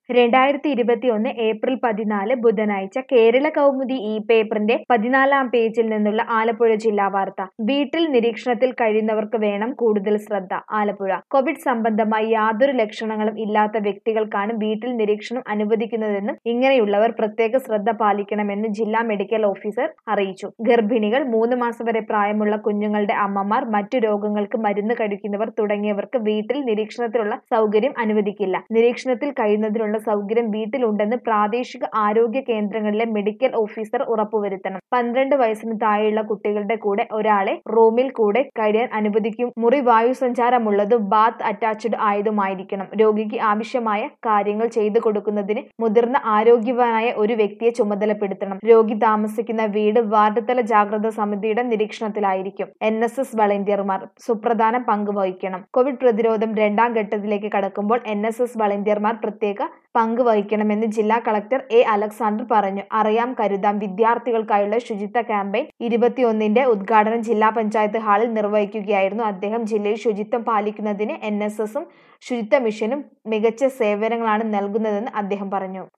രണ്ടായിരത്തി ഇരുപത്തിയൊന്ന് ഏപ്രിൽ പതിനാല് ബുധനാഴ്ച കേരള കൗമുദി ഈ പേപ്പറിന്റെ പതിനാലാം പേജിൽ നിന്നുള്ള ആലപ്പുഴ ജില്ലാ വാർത്ത വീട്ടിൽ നിരീക്ഷണത്തിൽ കഴിയുന്നവർക്ക് വേണം കൂടുതൽ ശ്രദ്ധ ആലപ്പുഴ കോവിഡ് സംബന്ധമായി യാതൊരു ലക്ഷണങ്ങളും ഇല്ലാത്ത വ്യക്തികൾക്കാണ് വീട്ടിൽ നിരീക്ഷണം അനുവദിക്കുന്നതെന്നും ഇങ്ങനെയുള്ളവർ പ്രത്യേക ശ്രദ്ധ പാലിക്കണമെന്ന് ജില്ലാ മെഡിക്കൽ ഓഫീസർ അറിയിച്ചു ഗർഭിണികൾ മൂന്ന് മാസം വരെ പ്രായമുള്ള കുഞ്ഞുങ്ങളുടെ അമ്മമാർ മറ്റു രോഗങ്ങൾക്ക് മരുന്ന് കഴിക്കുന്നവർ തുടങ്ങിയവർക്ക് വീട്ടിൽ നിരീക്ഷണത്തിലുള്ള സൗകര്യം അനുവദിക്കില്ല നിരീക്ഷണത്തിൽ കഴിയുന്നതിനുള്ള സൗകര്യം വീട്ടിലുണ്ടെന്ന് പ്രാദേശിക ആരോഗ്യ കേന്ദ്രങ്ങളിലെ മെഡിക്കൽ ഓഫീസർ ഉറപ്പുവരുത്തണം പന്ത്രണ്ട് വയസ്സിന് താഴെയുള്ള കുട്ടികളുടെ കൂടെ ഒരാളെ റൂമിൽ കൂടെ കഴിയാൻ അനുവദിക്കും മുറി വായു സഞ്ചാരമുള്ളതും ബാത്ത് അറ്റാച്ച്ഡ് ആയതുമായിരിക്കണം രോഗിക്ക് ആവശ്യമായ കാര്യങ്ങൾ ചെയ്തു കൊടുക്കുന്നതിന് മുതിർന്ന ആരോഗ്യവാനായ ഒരു വ്യക്തിയെ ചുമതലപ്പെടുത്തണം രോഗി താമസിക്കുന്ന വീട് വാർഡ് തല ജാഗ്രതാ സമിതിയുടെ നിരീക്ഷണത്തിലായിരിക്കും എൻ എസ് എസ് വളണ്ടിയർമാർ സുപ്രധാന പങ്ക് വഹിക്കണം കോവിഡ് പ്രതിരോധം രണ്ടാം ഘട്ടത്തിലേക്ക് കടക്കുമ്പോൾ എൻ എസ് എസ് വളണ്ടിയർമാർ പ്രത്യേക പങ്ക് വഹിക്കണമെന്ന് ജില്ലാ കളക്ടർ എ അലക്സാണ്ടർ പറഞ്ഞു അറിയാം കരുതാം വിദ്യാർത്ഥികൾക്കായുള്ള ശുചിത്വ ക്യാമ്പയിൻ ഇരുപത്തിയൊന്നിന്റെ ഉദ്ഘാടനം ജില്ലാ പഞ്ചായത്ത് ഹാളിൽ നിർവഹിക്കുകയായിരുന്നു അദ്ദേഹം ജില്ലയിൽ ശുചിത്വം പാലിക്കുന്നതിന് എൻ എസ് എസും ശുചിത്വ മിഷനും മികച്ച സേവനങ്ങളാണ് നൽകുന്നതെന്ന് അദ്ദേഹം പറഞ്ഞു